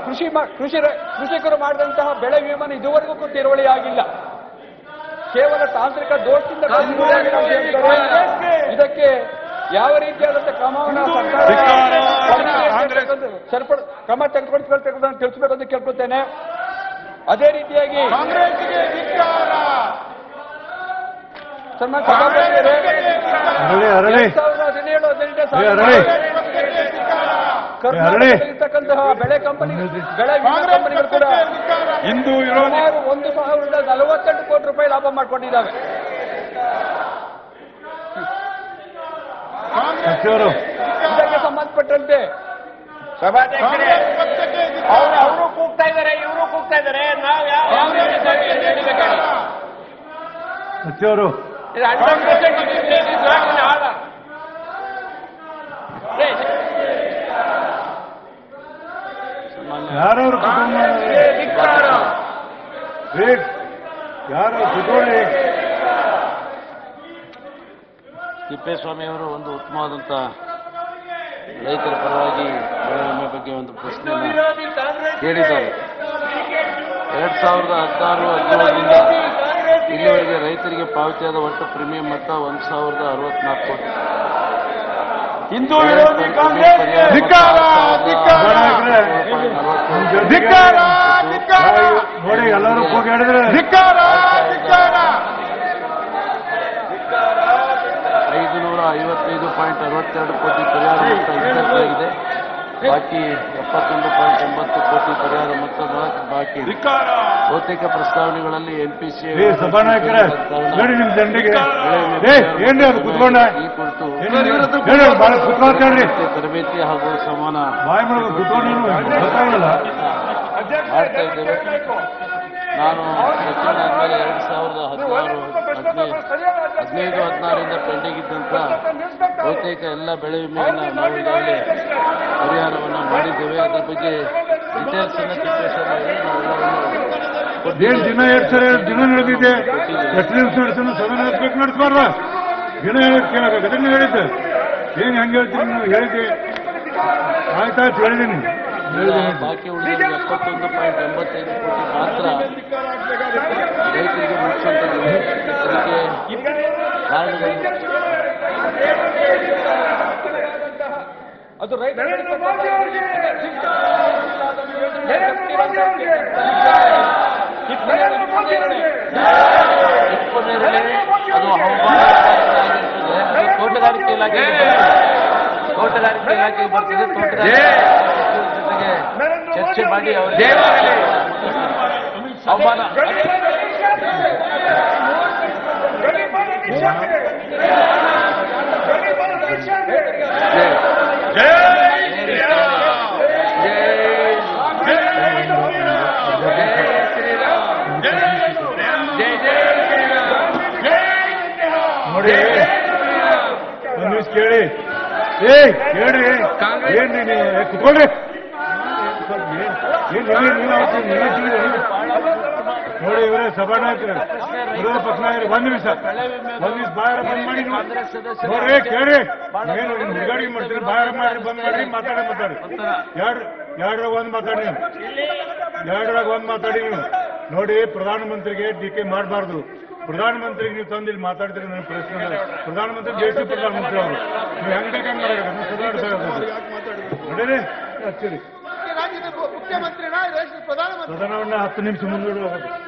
ಕೃಷಿ ಮಾ- ಕೃಷಿ ರ- ಕೃಷಿಕರು ಮಾಡಿದಂತಹ ಬೆಳೆ ವಿಮೆನ ಇದುವರೆಗೂ ಕೂಡ ತೀರುವಳಿ ಆಗಿಲ್ಲ ಕೇವಲ ತಾಂತ್ರಿಕ ದೋಷದಿಂದ ತೀರುವಳಿ ಆಗಿದೆ ಅಂತ ಹೇಳ್ತಾರೆ. ಇದಕ್ಕೆ ಯಾವ ರೀತಿಯಾದಂತಹ ಕ್ರಮವನ್ನು ಸರ್ಕಾರ ಸರಿಪಡ ಕ್ರಮ ತೆಗೆದುಕೊಳ್ತಕ್ಕಂಥ ತಿಳಿಸಬೇಕು ಅಂತ ಕೇಳ್ಕೊಳ್ತೇನೆ ಅದೇ ರೀತಿಯಾಗಿ ಕಾಂಗ್ರೆಸ್ಗೆ ಧಿಕ್ಕಾರ ಸನ್ಮಾನ್ಯ ಸಭಾಪತಿಯವರೇ, ಅರಳಿ ಅರಳಿ ಎರಡ್ ಸಾವಿರದ ಹದಿನೇಳು ಹದಿನೆಂಟನೇ ಏ, ಸಾಲಿನ ಅರಳಿ. ಕರ್ನಾಟಕದಲ್ಲಿ ಇರ್ತಕ್ಕಂತಹ ಬೆಳೆ ಕಂಪನಿ ಬೆಳೆ ವಿಮಾ ಕಂಪನಿಗಳು ಕೂಡ ಹಿಂದೂ ವಿರೋಧಿ ಸುಮಾರು ಒಂದು ಸಾವಿರದ ನಲವತ್ತೆಂಟು ಕೋಟಿ ರೂಪಾಯಿ ಲಾಭ ಮಾಡ್ಕೊಂಡಿದ್ದಾವೆ ಸಚಿವರು ಇದಕ್ಕೆ ಸಂಬಂಧಪಟ್ಟಂತೆ ಸಭಾಧ್ಯಕ್ಷರೇ ಕಾಂಗ್ರೆಸ್ ಪಕ್ಷಕ್ಕೆ ಅವ್ರು ಅವರು ಕೂಗ್ತಾ ಇದ್ದಾರೆ ಇವರು ಕೂಗ್ತಾ ಇದ್ದಾರೆ ನಾವು ಯಾವ ಯಾವ ರೀತಿ ಅಂತ ಹೇಳಿಬೇಕಾದ್ರೆ ಸಚಿವರು ಇದು ಹಂಡ್ರೆಡ್ ಪರ್ಸೆಂಟ್ ಆಳ ಯಾರವ್ರು ಕುಟುಂಬ ವೇಟ್ ಯಾರು ಕುತ್ಕೊಳ್ಳಿ ತಿಪ್ಪೇಸ್ವಾಮಿಯವರು ಒಂದು ಉತ್ತಮವಾದಂಥ ರೈತರ ಪರವಾಗಿ ಬೆಳೆ ವಿಮೆ ಬಗ್ಗೆ ಒಂದು ಪ್ರಶ್ನೆಯನ್ನು ಕೇಳಿದ್ದಾರೆ ಎರಡು ಸಾವಿರದ ಹದಿನಾರು ಹದಿನೇಳರಿಂದ ಇಲ್ಲಿವರೆಗೆ ರೈತರಿಗೆ ಪಾವತಿಯಾದ ಒಟ್ಟು ಪ್ರೀಮಿಯಂ ಮೊತ್ತ ಒಂದು ಸಾವಿರದ ಅರವತ್ನಾಲ್ಕು ಕೋಟಿ ಹಿಂದೂ ವಿರೋಧಿ ಕಾಂಗ್ರೆಸ್ ಧಿಕ್ಕಾರ ಧಿಕ್ಕಾರ ಧಿಕ್ಕಾರ ಧಿಕ್ಕಾರ ನೋಡಿ ಎಲ್ಲರೂ ಹೋಗಿ ಹೇಳಿದ್ರೆ ಧಿಕ್ಕಾರ ಧಿಕ್ಕಾರ ಐದು ನೂರ ಐವತ್ತೈದು ಪಾಯಿಂಟ್ ಅರವತ್ತೆರಡು ಕೋಟಿ ಪರಿಹಾರ ಮೊತ್ತ ಇತ್ಯರ್ಥವಾಗಿದೆ ಬಾಕಿ ಎಪ್ಪತ್ತೊಂದು ಪಾಯಿಂಟ್ ಎಂಬತ್ತು ಕೋಟಿ ಪರಿಹಾರ ಮೊತ್ತದ ಬಾಕಿ ಇದೆ. ಧಿಕ್ಕಾರ ಬಹುತೇಕ ಪ್ರಸ್ತಾವನೆಗಳಲ್ಲಿ ಎನ್ಪಿಸಿ ಏ ಸಭಾನಾಯಕರೇ ನೋಡಿ ನಿಮ್ ದಂಡಿಗೆ ಏ ಏನ್ರಿ ಅದು ಕುತ್ಕೊಂಡ ಈ ಕುರಿತು ಹೇಳಿ ಭಾಳ ಕುತ್ಕೊಂತ ಹೇಳ್ರಿ ಮತ್ತೆ ತರಬೇತಿ ಹಾಗೂ ಸಮಾನ ಬಾಯಿ ಮಾಡೋದು ಕುತ್ಕೊಂಡು ಗೊತ್ತಾಗಲ್ಲ ಮಾಡ್ತಾ ಇದ್ದೇವೆ ನಾನು ಸಚಿವನ ಆದ್ಮೇಲೆ ಎರಡು ಸಾವಿರದ ಹದಿನಾರು ಹದಿನೈದು ಹದಿನೈದು ಹದಿನಾರರಿಂದ ಪೆಂಡಿಂಗ್ ಇದ್ದಂಥ ಬಹುತೇಕ ಎಲ್ಲ ಬೆಳೆ ವಿಮೆಯನ್ನು ನಾವು ಈಗಾಗಲೇ ಪರಿಹಾರವನ್ನು ಮಾಡಿದ್ದೇವೆ ಅದರ ಬಗ್ಗೆ ಡೀಟೇಲ್ಸ್ ಅನ್ನು ತಿಪ್ಪೇಸ್ವಾಮಿ ಅವರು ಏನ್ ದಿನ ಎರಡ್ ಸರಿ ದಿನ ನಡೆದಿದೆ ಎಷ್ಟು ನಿಮಿಷ ನಡೆಸೋಣ ಸದನ ನಡೆಸ್ಬೇಕು ನಡೆಸ್ಬಾರ್ದ ದಿನ ಹೇಳಕ್ ಕೇಳಕ ಅದನ್ನ ಹೇಳಿದ್ದೆ ಏನ್ ಹೆಂಗ್ ಹೇಳ್ತೀನಿ ನೀವು ಹೇಳಿದ್ದೆ ಆಯ್ತಾಯ್ತು ಹೇಳಿದ್ದೀನಿ ಹೇಳಿದ್ದೀನಿ ಬಾಕಿ ಉಳಿದ ಎಪ್ಪತ್ತೊಂದು ಪಾಯಿಂಟ್ ಎಂಬತ್ತೈದು ಕೋಟಿ ಮಾತ್ರ ರೈತರಿಗೆ ಮುಗಿಸುವಂಥದ್ದು ಅದಕ್ಕೆ ಕಾರಣಗಳು ಅದು ರೈತ ಟಿಪ್ಪು ಅದು ಹವಾಮಾನ ಆಗಿರ್ತದೆ ಅದು ತೋಟಗಾರಿಕೆ ಇಲಾಖೆಗೆ ಬರ್ತದೆ. ತೋಟಗಾರಿಕೆ ಇಲಾಖೆಗೆ ಬರ್ತದೆ ತೋಟಗಾರಿಕೆ ಜೊತೆಗೆ ಚರ್ಚೆ ಮಾಡಿ ಅವರಿಗೆ ಹವಾಮಾನ ನೋಡಿ ಒಂದ್ ನಿಮಿಷ ಕೇಳಿ ಏ ಕೇಳ್ರಿ ಏನ್ರಿ ನೀವು ಏ, ಕುತ್ಕೊಳ್ರಿ ಸ್ವಲ್ಪ ಏನ್ ಏನ್ ನಿಮಗೆ ನೀವು ಅವತ್ತು ನಿಮಗೆ ತಿಳಿದಿದೆ? ನೋಡಿ ಇವರೇ ಸಭಾನಾಯಕರು ವಿರೋಧ ಪಕ್ಷ ನಾಯಕರು ಒಂದ್ ನಿಮಿಷ ಒಂದ್ ನಿಮಿಷ ಬಾಯಾರ ಬಂದ್ ಮಾಡಿ ನೀವು. ನೋಡ್ರಿ ಕೇಳ್ರಿ ಏನು ನಿಮ್ ಹುಡುಗಾಡಿಗೆ ಮಾಡ್ತೀರಿ ಬಾಯಾರ ಮಾಡ್ರಿ ಬಂದ್ ಮಾಡ್ರಿ ಮಾತಾಡಿ ಮಾತಾಡಿ ಎರಡು ಎರಡ್ರಾಗ ಒಂದ್ ಮಾತಾಡಿ ನೀವು ಎರಡರಾಗ ಒಂದ್ ಮಾತಾಡಿ ನೀವು ನೋಡಿ ಪ್ರಧಾನಮಂತ್ರಿಗೆ ಟೀಕೆ ಮಾಡಬಾರ್ದು ಪ್ರಧಾನಮಂತ್ರಿಗೆ ನೀವು ತಂದು ಇಲ್ಲಿ ಮಾತಾಡ್ತೀರಿ ನನ್ನ ಪ್ರಶ್ನೆ ಅಲ್ಲ. ಪ್ರಧಾನಮಂತ್ರಿ ದೇಶದ ಪ್ರಧಾನಮಂತ್ರಿ ಅವರು ನೀವು ಹೆಂಗ್ ಬೇಕಂಗ್ ಮಾಡಿ ನೋಡಿರಿ ಹಚ್ಚಿರಿ ರಾಜ್ಯದ ಮುಖ್ಯಮಂತ್ರಿನ ದೇಶದ ಪ್ರಧಾನಮಂತ್ರಿ ಸದನವನ್ನ ಹತ್ತು ನಿಮಿಷ ಮುಂದೂಡುವಾಗ